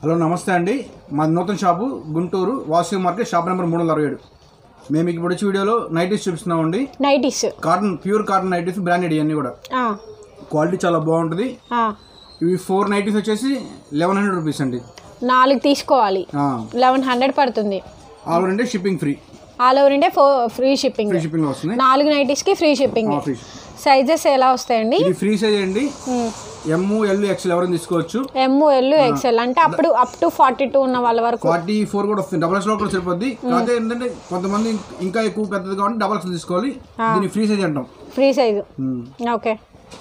Hello నమస్తే అండి మా నూతన shop Guntur Vasu market shop number మూడు వందల అరవై ఏడు మేము మీకు ఇప్పుడు వచ్చే వీడియోలో నైటీస్ చూపిస్తున్నామండి nighties cotton pure cotton nighties branded ఇవన్నీ కూడా ఆ, క్వాలిటీ చాలా బాగుంటుంది ఆ. ఇవి ఫోర్ నైటీస్ వచ్చేసి లెవెన్ హండ్రెడ్ రూపీస్ అండి నాలుగు తీసుకోవాలి లెవెన్ హండ్రెడ్ పడుతుంది all over India shipping free all over India ఫో ఫ్రీ షిప్పింగ్ ఫ్రీ షిప్పింగ్ వస్తుంది నాలుగు నైటీస్కి ఫ్రీ షిప్పింగ్ ఫ్రీ సైజెస్ ఎలా వస్తాయండి ఇది ఫ్రీ సైజ్ అండి ఎమ్ ఎల్ ఎక్స్ఎల్ ఎవరైనా తీసుకోవచ్చు ఎమ్ ఎల్ ఎక్సెల్ అంటే అప్పుడు అప్ టు ఫార్టీ టూ ఉన్న వాళ్ళ వరకు ఫార్టీ ఫోర్ కూడా వస్తుంది డబల్ ఎక్స్ఎల్ కూడా సరిపోద్ది కాకపోతే ఏంటంటే కొంతమంది ఇంకా ఎక్కువ పెద్దది కాబట్టి డబల్ ఎక్స్ఎల్ తీసుకోవాలి దీన్ని ఫ్రీ సైజ్ అంటాం ఫ్రీ సైజు ఉమ్. ఓకే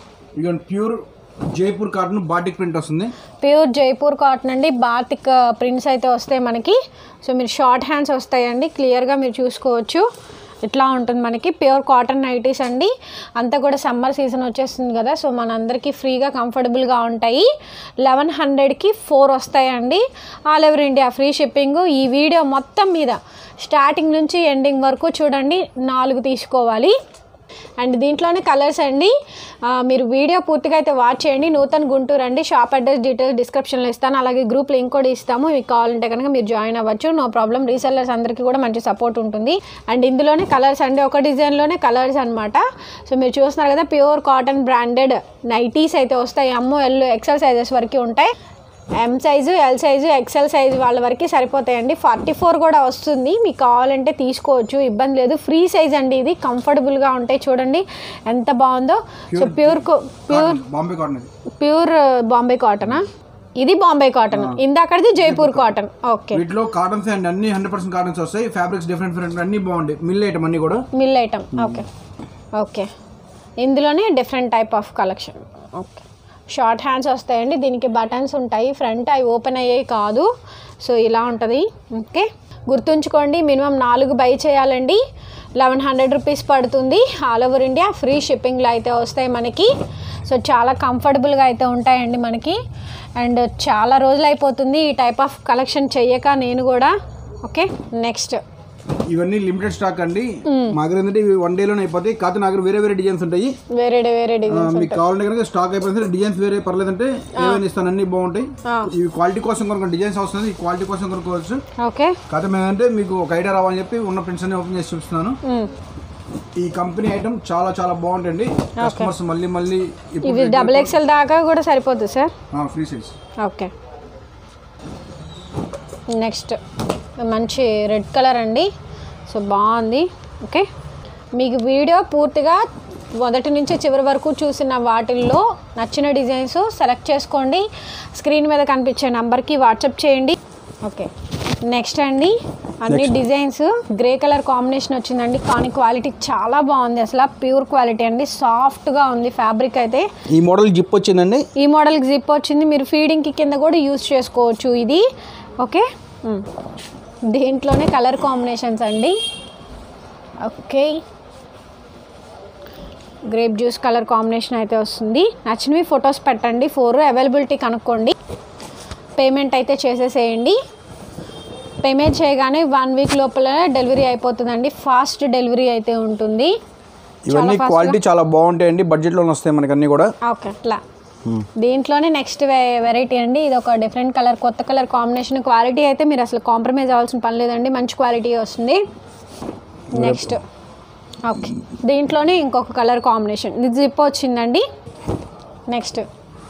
ఇక pure Jaipur cotton batik print వస్తుంది ప్యూర్ జైపూర్ కాటన్ అండి బాతిక్ ప్రింట్స్ అయితే వస్తాయి మనకి సో మీరు షార్ట్ హ్యాండ్స్ వస్తాయండి క్లియర్గా మీరు చూసుకోవచ్చు ఇట్లా ఉంటుంది మనకి ప్యూర్ కాటన్ నైటీస్ అండి అంతా కూడా సమ్మర్ సీజన్ వచ్చేస్తుంది కదా సో మనందరికీ ఫ్రీగా కంఫర్టబుల్గా ఉంటాయి లెవెన్ హండ్రెడ్కి ఫోర్ వస్తాయండి all over India free shipping ఈ వీడియో మొత్తం మీద స్టార్టింగ్ నుంచి ఎండింగ్ వరకు చూడండి నాలుగు తీసుకోవాలి అండ్ దీంట్లోనే కలర్స్ అండి ఆ, మీరు వీడియో పూర్తిగా అయితే వాచ్ చేయండి నూతన్ గుంటూరు అండి షాప్ అడ్రస్ డీటెయిల్స్ డిస్క్రిప్షన్లో ఇస్తాను అలాగే గ్రూప్ లింక్ కూడా ఇస్తాము మీకు కావాలంటే కనుక మీరు జాయిన్ అవ్వచ్చు నో ప్రాబ్లం రీసెల్లర్స్ అందరికీ కూడా మంచి సపోర్ట్ ఉంటుంది అండ్ ఇందులోనే కలర్స్ అండి ఒక డిజైన్లోనే కలర్స్ అనమాట సో మీరు చూస్తున్నారు కదా ప్యూర్ కాటన్ బ్రాండెడ్ నైటీస్ అయితే వస్తాయి అమ్మో ఎల్ ఎక్సెల్ సైజెస్ వరకు ఉంటాయి M size L size XL size వాళ్ళ వరకు సరిపోతాయండి ఫార్టీ ఫోర్ కూడా వస్తుంది మీకు కావాలంటే తీసుకోవచ్చు ఇబ్బంది లేదు ఫ్రీ సైజ్ అండి ఇది కంఫర్టబుల్గా ఉంటాయి చూడండి ఎంత బాగుందో so pure pure Bombay cotton ఇది ప్యూర్ బాంబే కాటనా ఇది బాంబే కాటన్ ఇందాకడిది జైపూర్ కాటన్ ఓకే వీటిలో కాటన్స్ అండ్ అన్ని హండ్రెడ్ పర్సెంట్ కాటన్స్ వస్తాయి ఫ్యాబ్రిక్స్ డిఫరెంట్ డిఫరెంట్ అన్ని బాగుంటాయి మిల్ ఐటమ్ అన్ని కూడా మిల్ ఐటమ్ ఓకే ఓకే ఇందులోనే different type of collection okay short hands వస్తాయండి దీనికి బటన్స్ ఉంటాయి ఫ్రంట్ అవి ఓపెన్ అయ్యేవి కాదు సో ఇలా ఉంటుంది ఓకే గుర్తుంచుకోండి మినిమం నాలుగు బై చేయాలండి లెవెన్ హండ్రెడ్ రూపీస్ పడుతుంది ఆల్ ఓవర్ ఇండియా ఫ్రీ షిప్పింగ్లో అయితే వస్తాయి మనకి సో చాలా కంఫర్టబుల్గా అయితే ఉంటాయండి మనకి అండ్ చాలా రోజులు అయిపోతుంది ఈ టైప్ ఆఫ్ కలెక్షన్ చెయ్యక నేను కూడా ఓకే నెక్స్ట్ ఇవన్నీ లిమిటెడ్ స్టాక్ అండి మా దగ్గర ఏంటంటే ఇవి వన్ డేలోనే అయిపోతాయి కాకపోతే నా దగ్గర వేరే వేరే డిజైన్స్ ఉంటాయి వేరే వేరే ఆ, డిజైన్ మీకు కావాలంటే కనుక స్టాక్ అయిపోయింది డిజైన్స్ వేరే పర్లేదంటే ఏమైనా ఇస్తాను అన్ని బాగుంటాయి ఆ. ఇవి క్వాలిటీ కోసం కొనుక్కో డిజైన్స్ వస్తుంది ఈ క్వాలిటీ కోసం కొనుక్కోవచ్చు ఓకే కాకపోతే మేమంటే మీకు ఒక ఐడియా రావాలని చెప్పి ఉన్న ప్రింట్స్ అన్ని ఓపెన్ చేసి చూపిస్తున్నాను మ్మ్. ఈ కంపెనీ ఐటమ్ చాలా చాలా బాగుంటాయండి కస్టమర్స్ మళ్ళీ మళ్ళీ ఇవి డబుల్ ఎక్స్ఎల్ దాకా కూడా సరిపోతుంది sir free size okay next మంచి రెడ్ కలర్ అండి సో బాగుంది ఓకే మీకు వీడియో పూర్తిగా మొదటి నుంచి చివరి వరకు చూసిన వాటిల్లో నచ్చిన డిజైన్స్ సెలెక్ట్ చేసుకోండి స్క్రీన్ మీద కనిపించే నెంబర్కి వాట్సాప్ చేయండి ఓకే నెక్స్ట్ అండి అన్ని డిజైన్స్ గ్రే కలర్ కాంబినేషన్ వచ్చిందండి కానీ క్వాలిటీ చాలా బాగుంది అసలు ప్యూర్ క్వాలిటీ అండి సాఫ్ట్గా ఉంది ఫ్యాబ్రిక్ అయితే ఈ మోడల్ జిప్ వచ్చిందండి ఈ మోడల్కి జిప్ వచ్చింది మీరు ఫీడింగ్కి కింద కూడా యూస్ చేసుకోవచ్చు ఇది ఓకే మ్. దీంట్లోనే కలర్ కాంబినేషన్స్ అండి okay grape juice colour combination అయితే వస్తుంది నచ్చినవి ఫొటోస్ పెట్టండి ఫోర్ అవైలబిలిటీ కనుక్కోండి పేమెంట్ అయితే చేసేసేయండి పేమెంట్ చేయగానే వన్ వీక్ లోపల డెలివరీ అయిపోతుందండి ఫాస్ట్ డెలివరీ అయితే ఉంటుంది ఇవన్నీ క్వాలిటీ చాలా బాగుంటాయండి బడ్జెట్లో వస్తాయి మనకి అన్ని కూడా ఓకే అట్లా దీంట్లోనే నెక్స్ట్ వెరైటీ అండి ఇది ఒక డిఫరెంట్ కలర్ కొత్త కలర్ కాంబినేషన్ క్వాలిటీ అయితే మీరు అసలు కాంప్రమైజ్ అవ్వాల్సిన పని లేదండి మంచి క్వాలిటీ వస్తుంది నెక్స్ట్ ఓకే దీంట్లోనే ఇంకొక కలర్ కాంబినేషన్ ఇది జిప్ వచ్చిందండి నెక్స్ట్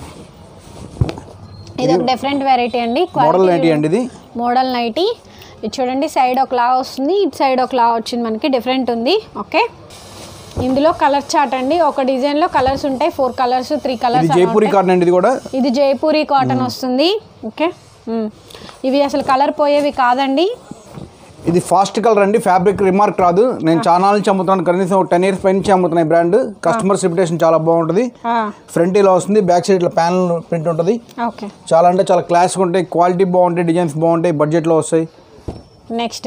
ఇది ఒక డిఫరెంట్ వెరైటీ అండి మోడల్ నైటీ అండి ఇది మోడల్ నైటీ ఇది చూడండి సైడ్ ఒకలా వస్తుంది ఇటు సైడ్ ఒకలా వచ్చింది మనకి డిఫరెంట్ ఉంది ఓకే ఇందులో కలర్ చార్ట్ అండి ఒక డిజైన్లో కలర్స్ ఉంటాయి ఫోర్ కలర్స్ త్రీ ఇది కలర్స్ జైపూరి కాటన్ అండి ఇది కూడా ఇది జైపూరి కాటన్ వస్తుంది ఓకే మ్మ్. ఇవి అసలు కలర్ పోయేవి కాదండి ఇది ఫాస్ట్ కలర్ అండి ఫ్యాబ్రిక్ రిమార్క్ రాదు నేను చాలా నుంచి అమ్ముతున్నాను కనీసం ఒక టెన్ ఇయర్స్ పై నుంచి అమ్ముతున్నాయి బ్రాండ్ కస్టమర్స్ రిప్యుటేషన్ చాలా బాగుంటుంది ఆ, ఫ్రంట్ ఇలా వస్తుంది బ్యాక్ సైడ్ ఇట్లా ప్యానల్ ప్రింట్ ఉంటుంది ఓకే చాలా అంటే చాలా క్లాస్గా ఉంటాయి క్వాలిటీ బాగుంటాయి డిజైన్స్ బాగుంటాయి బడ్జెట్లో వస్తాయి నెక్స్ట్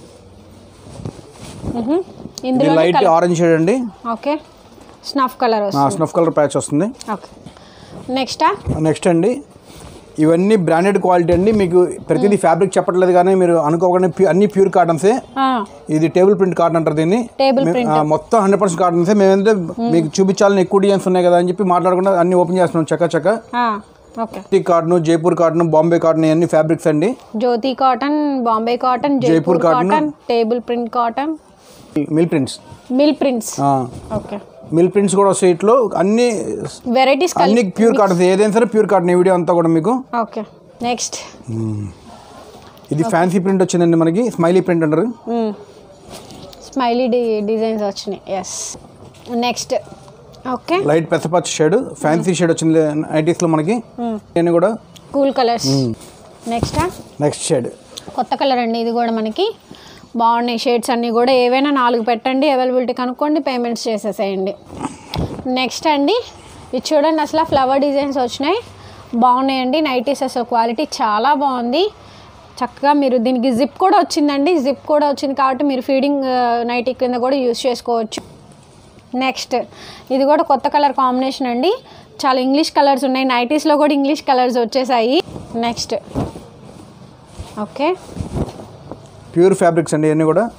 మ్హూ. ఇది ఇందులో లైట్ ఆరెంజ్ షేడ్ అండి ఓకే స్నఫ్ కలర్ వస్తుంది స్నఫ్ కలర్ ప్యాచ్ వస్తుంది ఓకే నెక్స్టా నెక్స్ట్ అండి ఇవన్నీ బ్రాండెడ్ క్వాలిటీ అండి మీకు ప్రతిదీ ఫ్యాబ్రిక్ చెప్పట్లేదు కానీ మీరు అనుకోకుండా ప్యూ- అన్ని ప్యూర్ కాటన్సే ఇది టేబుల్ ప్రింట్ కాటన్ అంటారు దీన్ని టేబుల్ మే- ప్రింట్ ఆ, మొత్తం హండ్రెడ్ పర్సెంట్ కాటన్సే మేమైతే మీకు చూపించాలని ఎక్కువ డిజైన్స్ ఉన్నాయి కదా అని చెప్పి మాట్లాడకుండా అన్ని ఓపెన్ చేస్తున్నాం చక్క చక్క okay Jyoti cotton Jaipur cotton Bombay cotton ఇవన్నీ ఫ్యాబ్రిక్స్ అండి Jyoti cotton Bombay cotton Jaipur cotton. Cotton table print cotton mill prints mill prints okay mill prints కూడా వస్తాయి ఇట్లో అన్ని వెరైటీస్ అన్ని ప్యూర్ కాటన్స్ ఏదైనా సరే ప్యూర్ కాటన్ ఈ వీడియో అంతా కూడా మీకు ఓకే నెక్స్ట్ ఇది ఫ్యాన్సీ ప్రింట్ వచ్చిందండి మనకి స్మైలీ ప్రింట్ అంటారు స్మైలీ డి డిజైన్స్ వచ్చినాయి ఎస్ నెక్స్ట్ ఓకే లైట్ పెసపచ్చ షేడ్ ఫ్యాన్సీ షేడ్ వచ్చింది నైటీస్లో మనకి నేను కూడా cool colours next next shade కొత్త కలర్ అండి ఇది కూడా మనకి బాగున్నాయి షేడ్స్ అన్నీ కూడా ఏవైనా నాలుగు పెట్టండి అవైలబిలిటీ కనుక్కోండి పేమెంట్స్ చేసేసేయండి నెక్స్ట్ అండి ఇది చూడండి అసలు ఫ్లవర్ డిజైన్స్ వచ్చినాయి బాగున్నాయండి నైటీస్ అసలు క్వాలిటీ చాలా బాగుంది చక్కగా మీరు దీనికి జిప్ కూడా వచ్చిందండి జిప్ కూడా వచ్చింది కాబట్టి మీరు ఫీడింగ్ నైటీ కింద కూడా యూస్ చేసుకోవచ్చు నెక్స్ట్ ఇది కూడా కొత్త కలర్ కాంబినేషన్ అండి చాలా ఇంగ్లీష్ కలర్స్ ఉన్నాయి నైటీస్లో కూడా ఇంగ్లీష్ కలర్స్ వచ్చేసాయి నెక్స్ట్ ఓకే ప్యూర్ ఫ్యాబ్రిక్స్ అండి ఇవన్నీ కూడా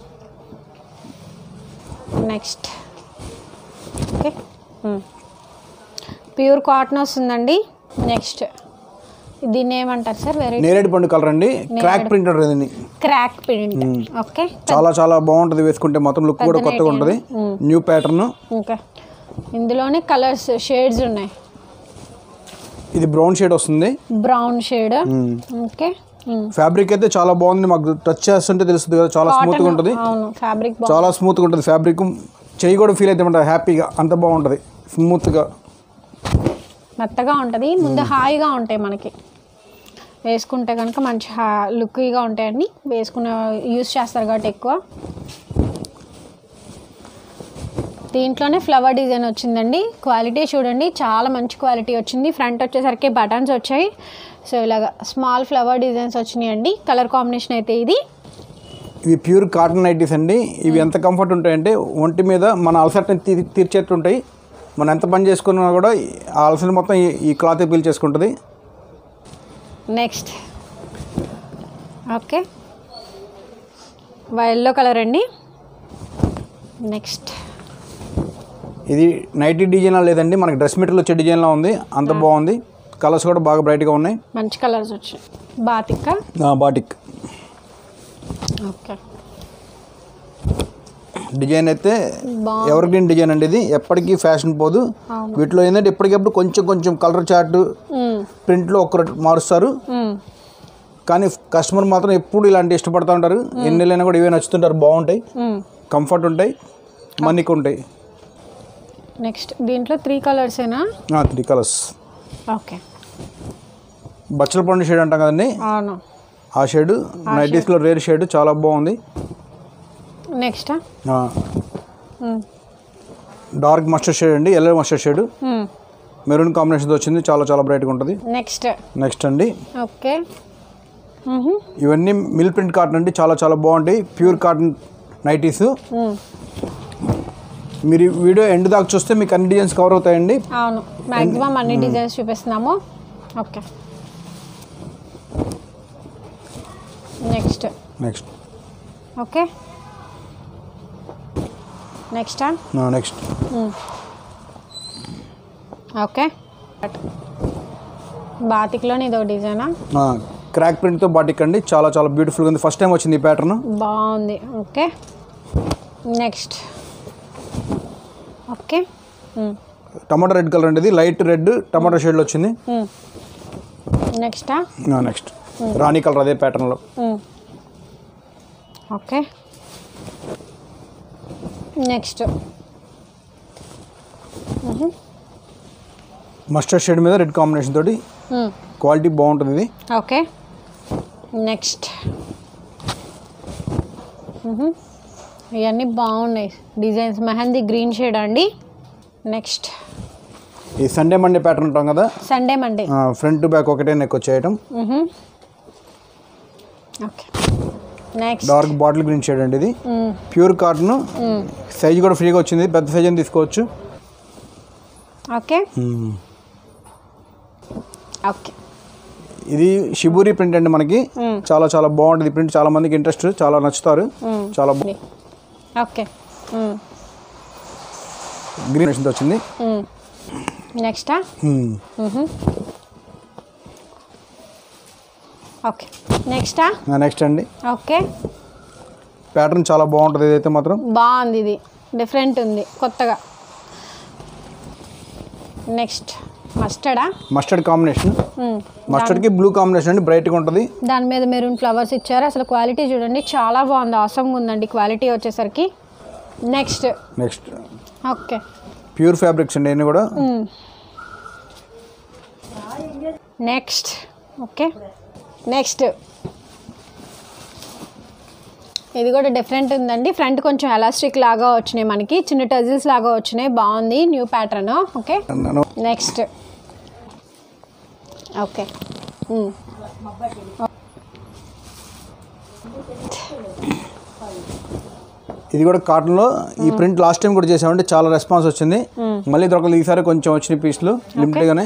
నెక్స్ట్ ఓకే ప్యూర్ కాటన్ వస్తుందండి నెక్స్ట్ దీన్ని ఏమంటారు సార్ వెరైటీ నేరేడు పండు కలర్ అండి క్రాక్ ప్రింట్ అంటారు దీన్ని క్రాక్ ప్రింట్ ఓకే చాలా చాలా బాగుంటుంది వేసుకుంటే మొత్తం లుక్ కూడా కొత్తగా ఉంటుంది న్యూ ప్యాటర్న్ ఇంకా ఇందులోనే కలర్స్ షేడ్స్ ఉన్నాయి ఇది బ్రౌన్ షేడ్ వస్తుంది బ్రౌన్ షేడ్ ఓకే ఫ్యాబ్రిక్ అయితే చాలా బాగుంది మాకు టచ్ చేస్తుంటే తెలుస్తుంది కదా చాలా స్మూత్గా ఉంటుంది అవును ఫ్యాబ్రిక్ చాలా స్మూత్గా ఉంటుంది ఫ్యాబ్రిక్ చెయ్యి కూడా ఫీల్ అయితే ఉంటుంది హ్యాపీగా అంత బాగుంటుంది స్మూత్గా మెత్తగా ఉంటుంది ముందు హాయిగా ఉంటాయి మనకి వేసుకుంటే కనుక మంచి హా లుక్గా ఉంటాయండి వేసుకునే యూస్ చేస్తారు కాబట్టి ఎక్కువ దీంట్లోనే ఫ్లవర్ డిజైన్ వచ్చిందండి క్వాలిటీ చూడండి చాలా మంచి క్వాలిటీ వచ్చింది ఫ్రంట్ వచ్చేసరికి బటన్స్ వచ్చాయి సో ఇలాగ స్మాల్ ఫ్లవర్ డిజైన్స్ వచ్చినాయండి కలర్ కాంబినేషన్ అయితే ఇది ఇవి ప్యూర్ కాటన్ నైటీస్ అండి ఇవి ఎంత కంఫర్ట్ ఉంటాయంటే ఒంటి మీద మన అలసటని తీ తీర్చేట్టు ఉంటాయి మనం ఎంత పని చేసుకున్నా కూడా ఆ అలసట మొత్తం ఈ- ఈ క్లాత్ పీల్ చేసుకుంటుంది నెక్స్ట్ ఓకే ఎల్లో కలర్ అండి నెక్స్ట్ ఇది నైటీ డిజైన్ లేదండి మనకి డ్రెస్ మెటీరియల్ వచ్చే డిజైన్లో ఉంది అంత బాగుంది కలర్స్ కూడా బాగా బ్రైట్గా ఉన్నాయి మంచి కలర్స్ వచ్చాయి బాతిక్క బాటిక్ ఓకే డిజైన్ అయితే బాగుంది ఎవర్ గ్రీన్ డిజైన్ అండి ఇది ఎప్పటికీ ఫ్యాషన్ పోదు అవును. వీటిలో ఏంటంటే ఎప్పటికప్పుడు కొంచెం కొంచెం కలర్ చార్ట్ మ్మ్. ప్రింట్లో ఒక్కరు మారుస్తారు మ్మ్. కానీ కస్టమర్ మాత్రం ఎప్పుడు ఇలాంటి ఇష్టపడుతూ ఉంటారు ఎన్నెళ్ళైనా కూడా ఇవే నచ్చుతుంటారు బాగుంటాయి మ్మ్. కంఫర్ట్ ఉంటాయి మనీకి ఉంటాయి నెక్స్ట్ దీంట్లో త్రీ కలర్సేనా త్రీ కలర్స్ ఓకే బచ్చల పండు షేడ్ అంటాం కదండి అవును ఆ షేడ్ నైటీస్లో రేర్ షేడ్ చాలా బాగుంది నెక్స్ట్ డార్క్ మస్టర్డ్ షేడ్ అండి ఎల్లో మస్టర్డ్ షేడ్ మెరూన్ కాంబినేషన్తో వచ్చింది చాలా చాలా బ్రైట్గా ఉంటుంది నెక్స్ట్ నెక్స్ట్ అండి ఓకే ఇవన్నీ మిల్ ప్రింట్ కాటన్ అండి చాలా చాలా బాగుంటాయి ప్యూర్ కాటన్ నైటీస్ మీరు ఈ వీడియో ఎండ్ దాకా చూస్తే మీకు అన్ని డిజైన్స్ కవర్ అవుతాయండి అవును మ్యాక్సిమం అన్ని డిజైన్స్ చూపిస్తున్నాము okay next next okay next next okay బాతిక్లోని ఇదో డిజైనా క్రాక్ ప్రింట్తో బాటిక్ అండి చాలా చాలా బ్యూటిఫుల్గా ఉంది ఫస్ట్ టైం వచ్చింది ఈ ప్యాటర్న్ బాగుంది okay next okay tomato red colour అండి ఇది లైట్ రెడ్ టమాటో షేడ్లో వచ్చింది నెక్స్టా నెక్స్ట్ రాణి కలర్ అదే ప్యాటర్న్లో ఓకే నెక్స్ట్ మస్టర్డ్ షేడ్ మీద రెడ్ కాంబినేషన్ తోటి క్వాలిటీ బాగుంటుంది ఇది ఓకే నెక్స్ట్ ఇవన్నీ బాగున్నాయి డిజైన్స్ మెహందీ గ్రీన్ షేడ్ అండి నెక్స్ట్ ఈ సండే మండే ప్యాటర్న్ ఉంటాం కదా Sunday Monday front to back ఒకటే నెక్ వచ్చేయటం okay next dark bottle green shade అండి ఇది ప్యూర్ కాటన్ సైజ్ కూడా ఫ్రీగా వచ్చింది పెద్ద సైజ్ అని తీసుకోవచ్చు ఓకే ఓకే ఇది షిబూరి ప్రింట్ అండి మనకి చాలా చాలా బాగుంటుంది ప్రింట్ చాలా మందికి ఇంట్రెస్ట్ చాలా నచ్చుతారు చాలా ఓకే గ్రీన్ వచ్చింది నెక్స్టా Hmm. ఓకే నెక్స్టా నెక్స్ట్ అండి ఓకే ప్యాటర్న్ చాలా బాగుంటుంది ఇదైతే మాత్రం బాగుంది ఇది డిఫరెంట్ ఉంది కొత్తగా నెక్స్ట్ మస్టర్డా మస్టర్డ్ కాంబినేషన్ మస్టర్డ్కి బ్లూ కాంబినేషన్ అండి బ్రైట్గా ఉంటుంది దాని మీద మెరూన్ ఫ్లవర్స్ ఇచ్చారు అసలు క్వాలిటీ చూడండి చాలా బాగుంది అవసరంగా ఉందండి క్వాలిటీ వచ్చేసరికి next next okay pure fabrics అండి ఇవన్నీ కూడా నెక్స్ట్ ఓకే నెక్స్ట్ ఇది కూడా డిఫరెంట్ ఉందండి ఫ్రంట్ కొంచెం ఎలాస్టిక్ లాగా వచ్చినాయి మనకి చిన్న టజిల్స్ లాగా వచ్చినాయి బాగుంది న్యూ ప్యాటర్న్ ఓకే నేను నెక్స్ట్ ఓకే ఇది కూడా కాటన్లో ఈ ప్రింట్ లాస్ట్ టైం కూడా చేసామంటే చాలా రెస్పాన్స్ వచ్చింది మళ్ళీ దొరకలేదు ఈసారి కొంచెం వచ్చిన పీస్లు లిమిటెడ్గానే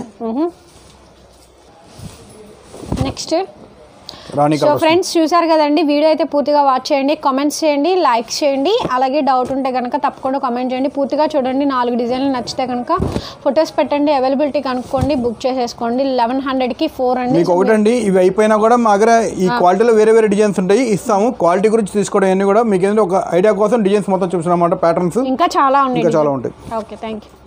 నెక్స్ట్ రాణి సో కలర్ ఫ్రెండ్స్ చూసారు కదండి వీడియో అయితే పూర్తిగా వాచ్ చేయండి కామెంట్స్ చేయండి లైక్ చేయండి అలాగే డౌట్ ఉంటే కనుక తప్పకుండా కామెంట్ చేయండి పూర్తిగా చూడండి నాలుగు డిజైన్లు నచ్చితే కనుక ఫొటోస్ పెట్టండి అవైలబిలిటీ కనుక్కోండి బుక్ చేసేసుకోండి లెవెన్ హండ్రెడ్కి ఫోర్ అండి మీకు ఒకటండి ఇవి అయిపోయినా కూడా మా దగ్గర ఈ క్వాలిటీలో వేరే వేరే డిజైన్స్ ఉంటాయి ఇస్తాము క్వాలిటీ గురించి తీసుకోవడం అన్ని కూడా మీకు ఏంటంటే ఒక ఐడియా కోసం డిజైన్స్ మొత్తం చూపిస్తున్నమాట ప్యాటర్న్స్ ఇంకా చాలా ఉన్నాయి ఇంకా చాలా ఉంటాయి ఓకే థ్యాంక్ యూ